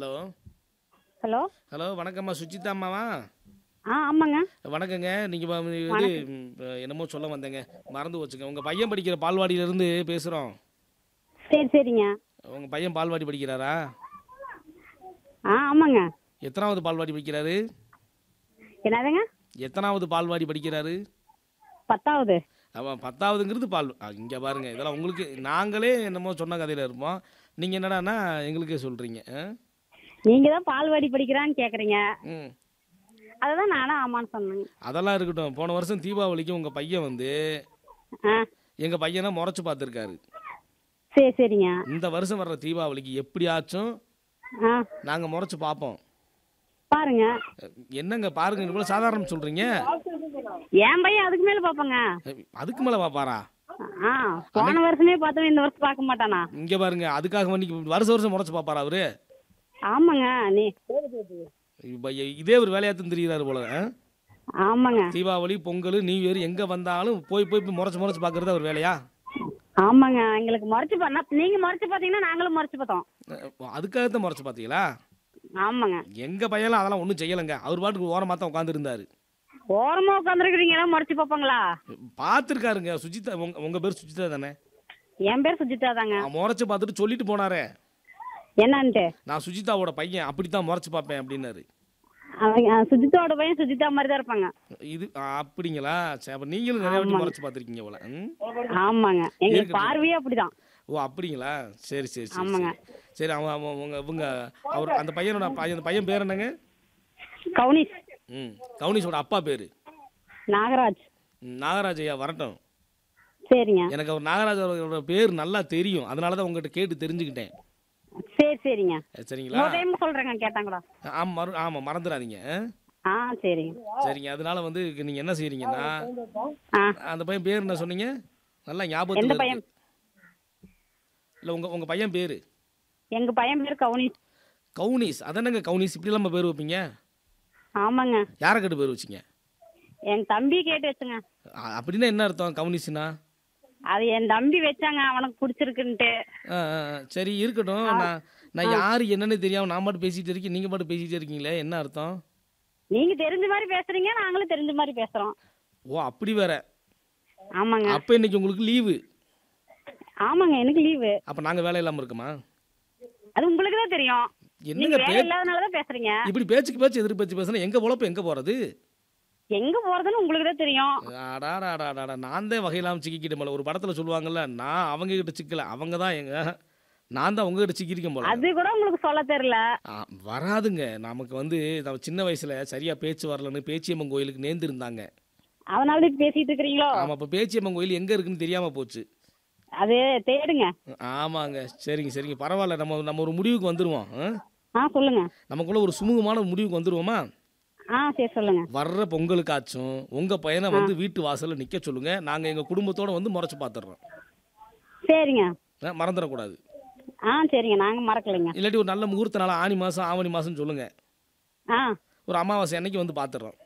Hello hello hello வணக்கம்மா சுஜிதா அம்மாவா ஆ ஆமாங்க வணக்கங்க நீங்கள் இது ம், என்னமோ சொல்ல வந்தேங்க மறந்து வச்சுங்க உங்கள் பையன் படிக்கிற பால்வாடியிலேருந்து பேசுகிறோம் சரி சரிங்க உங்கள் பையன் பால்வாடி படிக்கிறாரா ஆ ஆமாங்க எத்தனாவது பால்வாடி படிக்கிறாரு என்னதுங்க எத்தனாவது பால்வாடி படிக்கிறாரு பத்தாவது அவன் பத்தாவதுங்கிறது பால் இங்கே பாருங்க இதெல்லாம் உங்களுக்கு நாங்களே என்னமோ சொன்ன கதையில் இருப்போம் நீங்கள் என்னடான்னா எங்களுக்கே சொல்கிறீங்க நீங்க தான் பால்வாடி படிக்கிறான்னு கேக்குறீங்க ம் அதுதான் நானும் ஆமான்னு சொன்னேங்க அதெல்லாம் இருக்கட்டும் போன வருஷம் தீபாவளிக்கு உங்கள் பையன் வந்து ஆ எங்கள் பையனை முறைச்சு பார்த்துருக்காரு சரி சரிங்க இந்த வருஷம் வர்ற தீபாவளிக்கு எப்படியாச்சும் ஆ நாங்கள் முறைச்சு பார்ப்போம் பாருங்க என்னங்க பாருங்க இவ்வளோ சாதாரணம் சொல்கிறீங்க என் பையன் அதுக்கு மேல பாப்பாங்க அதுக்கு மேலே பார்ப்பாரா ஆ போன வருஷமே பார்த்தவன் இந்த வருஷம் பார்க்க மாட்டானா இங்கே பாருங்க அதுக்காக வண்டி வருஷம் வருஷம் முறைச்சு பார்ப்பாரா அவரு ஆமாங்க நீ இப்ப இதே ஒரு வேலையாத்துன்னு தெரியுறாரு போல ஆ? ஆமாங்க தீபாவளி பொங்கல் நியூ இயர் எங்கே வந்தாலும் போய் போய் போய் முறைச்சு முறைச்சு பார்க்கறது அவர் வேலையா ஆமாங்க எங்களுக்கு முறைச்சு பண்ணா நீங்க முறைச்சு பாத்தீங்கன்னா நாங்களும் முறைச்சு பார்த்தோம் அஹ் அதுக்காகத்தான் முறைச்சு பார்த்தீங்களா ஆமாங்க எங்கள் பையன்லாம் அதெல்லாம் ஒன்றும் செய்யலைங்க அவர் பாட்டுக்கு ஓரமாக தான் உட்காந்துருந்தாரு ஓரமா உட்காந்துருக்கிறீங்களா முறைச்சு பார்ப்பாங்களா பார்த்துருக்காருங்க சுஜிதா உங்க உங்கள் பேர் சுஜிதா தானே என் பேர் சுஜிதா தாங்க அவன் முறைச்சு பார்த்துட்டு சொல்லிட்டு போனாரே என்னன்ட்டு நான் சுஜிதாவோட பையன் அப்படித்தான் முறைச்சு பார்ப்பேன் அப்படின்னாரு அவங்க ஆ, சுஜிதாவோட பையன் சுஜிதா மாதிரி தான் இருப்பாங்க இது ஆ, அப்படிங்களா சரி அப்போ நீங்களும் நிறைய வாட்டி முறைச்சு பார்த்துருக்கீங்க போல ம் ஆமாங்க எங்களுக்கு இருக்கட்டும். பார்வையே அப்படிதான் ஓ அப்படிங்களா சரி சரி சரி ஆமாங்க. சரி. சரி அவன் அவன் உங்க இவங்க அவர் அந்த பையனோட பையன் அந்த பையன் பேர் என்னங்க கவுனிஸ் ம் கவுனிஸோட அப்பா பேர் நாகராஜ் நாகராஜ் ஐயா வரட்டும் சரிங்க எனக்கு அவர் நாகராஜ் அவரோட பேர் நல்லா தெரியும் அதனால தான் உங்ககிட்ட கேட்டு தெரிஞ்சுக்கிட்டேன் சரி சரிங்க சரிங்களா இன்னொரு டைம் சொல்றேங்க கேட்டாங்களா ஆமாம் மறு ஆமாம் மறந்துடாதீங்க ஆ சரிங்க சரிங்க அதனால வந்து நீங்கள் என்ன செய்றீங்கன்னா ஆ அந்த பையன் பேர் என்ன சொன்னீங்க நல்லா எந்த ஞாபகத்தில் பையன் இல்லை உங்கள் உங்கள் பையன் பேர் எங்க பையன் பேர் கவுனிஸ் கவுனிஸ் அதானங்க கவுனிஸ் இப்படி இல்லாமல் பேர் வைப்பீங்க ஆமாங்க யாரை கேட்டு பேர் வச்சிங்க என் தம்பி கேட்டு வச்சுங்க அ- அப்படின்னா என்ன அர்த்தம் கவுனிஸ்னா அது என் தம்பி வச்சாங்க அவனுக்கு பிடிச்சிருக்குன்ட்டு ஆ, ஆ, ஆ. சரி இருக்கட்டும் நான் நான் யார் என்னன்னு தெரியாம நான் மட்டும் பேசிட்டு இருக்கேன் நீங்க மட்டும் பேசிட்டே இருக்கீங்களே என்ன அர்த்தம் நீங்க தெரிஞ்ச மாதிரி பேசுறீங்க நாங்களும் தெரிஞ்ச மாதிரி பேசுறோம் ஓ அப்படி வேற ஆமாங்க அப்ப இன்னைக்கு உங்களுக்கு லீவு ஆமாங்க எனக்கு லீவு அப்ப நாங்க வேலை இல்லாம இருக்குமா அது உங்களுக்கு தான் தெரியும் நீங்க என்னங்க வேலை பே இல்லாதனால தான் பேசுறீங்க இப்படி பேச்சுக்கு பேச்சு எதிர்ப்பு பேச்சு பேசுனா எங்க பொழப்பு எங்க போறது எங்க போறதுன்னு உங்களுக்கு தான் தெரியும் அடாடாடாடாடா நான் தான் வகையில்லாம சிக்கிக்கிட்டேன் போல ஒரு படத்துல சொல்லுவாங்கல்ல நான் அவங்க கிட்ட சிக்கல அவங்க தான் எங்க நான் தான் உங்ககிட்ட சிக்கியிருக்கேன் போல அது கூட உங்களுக்கு சொல்ல தெரியல ஆ, வராதுங்க நமக்கு வந்து நம்ம சின்ன வயசுல சரியா பேச்சு வரலன்னு பேச்சியம்மன் கோயிலுக்கு நேர்ந்திருந்தாங்க அதனால தான் பேசிட்டு இருக்கிறீங்களோ ஆமா இப்ப பேச்சியம்மன் கோயில் எங்க இருக்குன்னு தெரியாம போச்சு அது தேடுங்க ஆமாங்க சரிங்க சரிங்க பரவாயில்ல நம்ம நம்ம ஒரு முடிவுக்கு வந்துடுவோம் ஆ? ஆ சொல்லுங்க நமக்குள்ள ஒரு சுமூகமான முடிவுக்கு வந்துருவோமா ஆ சரி சொல்லுங்க வர்ற பொங்கலுக்காச்சும் உங்க பையனை வந்து வீட்டு வாசல்ல நிக்க சொல்லுங்க நாங்க எங்க குடும்பத்தோட வந்து முறைச்சு பார்த்துடுறோம் சரிங்க ஆ, மறந்துடக்கூடாது ஆ சரிங்க நாங்க மறக்கலைங்க இல்லாட்டி ஒரு நல்ல முகூர்த்த நாள் ஆனி மாசம் ஆவணி மாசம் சொல்லுங்க ஆ ஒரு அமாவாசை அன்னைக்கு வந்து பார்த்துடுறோம்